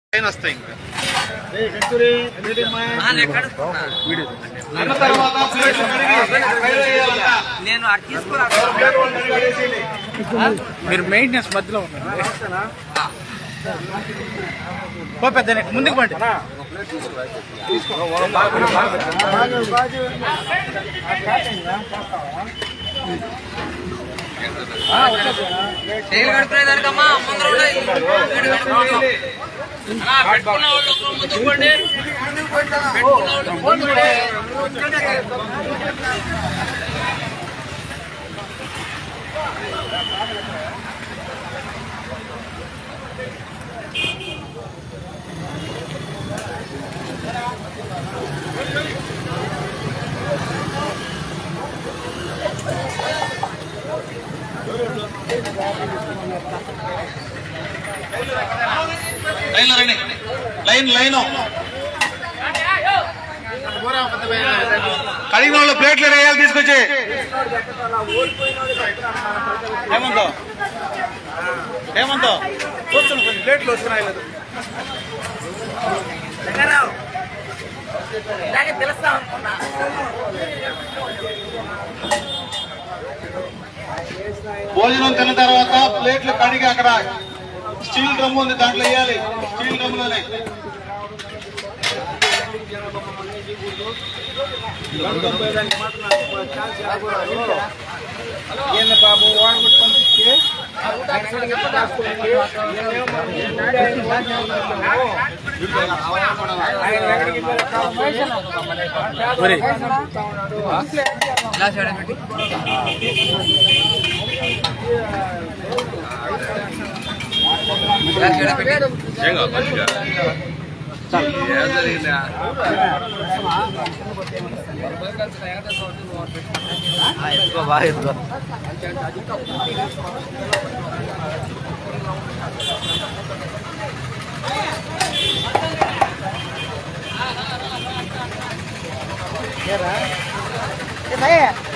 పైన వస్తాయి ఇంకా అన్న తర్వాత ప్లేట్లు కడిగి బయట వేయాలంట. నేను అటు తీసుకురా ప్లేట్లు కడిగి కడిగేసేయండి. మీరు మెయింటెనెన్స్ మధ్యలో ఉన్నారు ఓ పెద్ద ముందుకు పండి చేయలు కడుక్కునేదానికమ్మా ముందర ఉన్నాయి. చేయలు కడుక్కోండి. అన్నా, పెట్టుకున్న వాళ్ళు ఒక్కరు ముందుకు పోండి. పెట్టుకున్న వాళ్ళు ముందుకు పోండి. లైన్లో రండి లైన్ లైన్ కడిగిన వాళ్ళు ప్లేట్లు వేయాలి తీసుకొచ్చి ఏమంతో ఏమంతో కూర్చొని కొంచెం ప్లేట్లు వస్తున్నాయి లేదు రంగారావు. ఇలాగే పిలుస్తాం అనుకున్నా. భోజనం తిన్న తర్వాత ప్లేట్లు కడిగి అక్కడ స్టీల్ డ్రమ్ ఉంది దాంట్లో వేయాలి స్టీల్ డ్రమ్లోనే ఏంది బాబు వాడు కూడా పంపించి ఒరేయ్, ఇలా చేయడం పెట్టి. ఇలా చేయడం పెట్టి. Saya